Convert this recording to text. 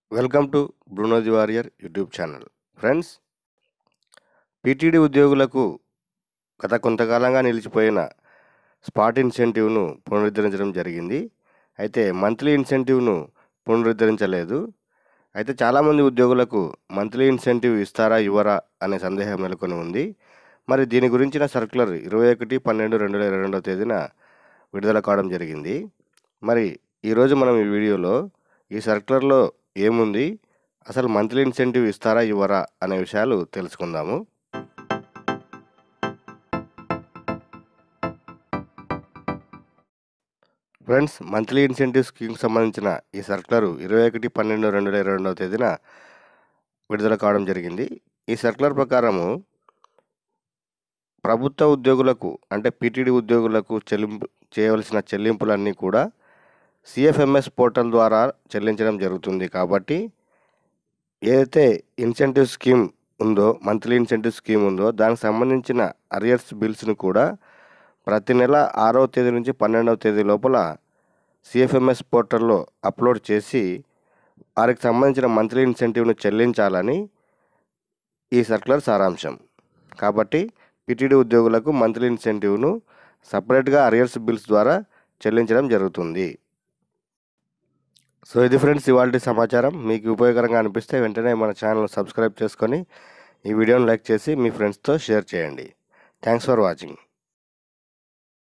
welcome to బ్రూనోజీ warrior YouTube channel friends PTD ఉద్యోగులకు గత కొంతకాలంగా నిలిచిపోయిన స్పాట్ ఇన్సెంటివ్ను పునరుద్ధరించడం జరిగింది అయితే మంత్లీ ఇన్సెంటివ్ను పునరుద్ధరించలేదు అయితే చాలామంది ఉద్యోగులకు మంత్లీ ఇన్సెంటివ్ ఇస్తారా ఇవ్వరా అనే సందేహం నెలకొని ఉంది మరి దీని గురించిన సర్క్యులర్ ఇరవై ఒకటి పన్నెండు రెండు వేల ఇరవై రెండవ తేదీన విడుదల కావడం జరిగింది మరి ఈరోజు మనం ఈ వీడియోలో ఈ సర్క్యులర్లో ఏముంది అసలు మంత్లీ ఇన్సెంటివ్ ఇస్తారా ఇవ్వరా అనే విషయాలు తెలుసుకుందాము ఫ్రెండ్స్ మంత్లీ ఇన్సెంటివ్ స్కీమ్కి సంబంధించిన ఈ సర్క్యులర్ ఇరవై ఒకటి పన్నెండు రెండు వేల ఇరవై రెండవ తేదీన విడుదల కావడం జరిగింది ఈ సర్క్యులర్ ప్రకారము ప్రభుత్వ ఉద్యోగులకు అంటే పీటీడీ ఉద్యోగులకు చెల్లింపు చేయవలసిన చెల్లింపులన్నీ కూడా సిఎఫ్ఎంఎస్ పోర్టల్ ద్వారా చెల్లించడం జరుగుతుంది కాబట్టి ఏదైతే ఇన్సెంటివ్ స్కీమ్ ఉందో మంత్లీ ఇన్సెంటివ్ స్కీమ్ ఉందో దానికి సంబంధించిన అరియర్స్ బిల్స్ను కూడా ప్రతి నెల ఆరవ తేదీ నుంచి పన్నెండవ తేదీ లోపల సిఎఫ్ఎంఎస్ పోర్టల్లో అప్లోడ్ చేసి వారికి సంబంధించిన మంత్లీ ఇన్సెంటివ్ను చెల్లించాలని ఈ సర్క్యులర్ సారాంశం కాబట్టి పిటిడి ఉద్యోగులకు మంత్లీ ఇన్సెంటివ్ను సపరేట్గా అరియర్స్ బిల్స్ ద్వారా చెల్లించడం జరుగుతుంది సో ఇది ఫ్రెండ్స్ ఇవాళ సమాచారం మీకు ఉపయోగకరంగా అనిపిస్తే వెంటనే మన ఛానల్ సబ్స్క్రైబ్ చేసుకొని ఈ వీడియోని లైక్ చేసి మీ ఫ్రెండ్స్తో షేర్ చేయండి థ్యాంక్స్ ఫర్ వాచింగ్